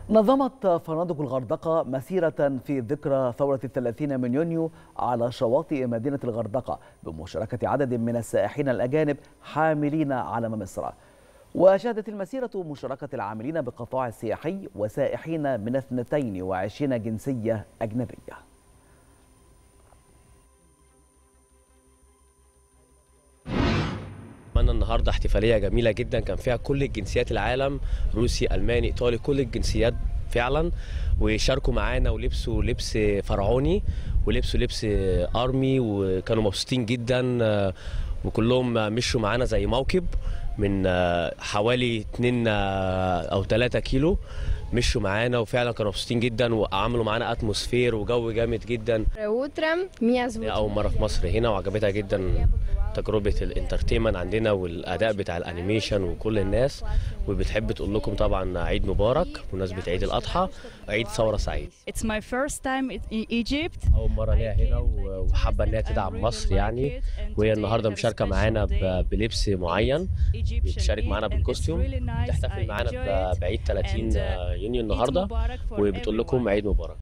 نظمت فنادق الغردقة مسيرة في ذكرى ثورة الثلاثين من يونيو على شواطئ مدينة الغردقة بمشاركة عدد من السائحين الأجانب حاملين علم مصر وشهدت المسيرة مشاركة العاملين بالقطاع السياحي وسائحين من 22 جنسية أجنبية عملنا النهارده احتفاليه جميله جدا كان فيها كل الجنسيات العالم روسي الماني ايطالي كل الجنسيات فعلا وشاركوا معانا ولبسوا لبس فرعوني ولبسوا لبس ارمي وكانوا مبسوطين جدا وكلهم مشوا معانا زي موكب من حوالي 2 او 3 كيلو مشوا معانا وفعلا كانوا مبسوطين جدا وعملوا معانا اتموسفير وجو جامد جدا Утром меня зовут هي اول مره في مصر هنا وعجبتها جدا تجربه الانترتينمنت عندنا والاداء بتاع الانيميشن وكل الناس وبتحب تقول لكم طبعا عيد مبارك بمناسبه عيد الاضحى عيد ثوره سعيد It's my first time in Egypt. اول مره ليها هنا وحابه ان هي تدعم مصر يعني وهي النهارده مشاركه معانا ب- بلبس معين بتشارك معانا بالكوستيوم تحتفل معانا ب- بعيد 30 يونيو النهارده وبتقول لكم عيد مبارك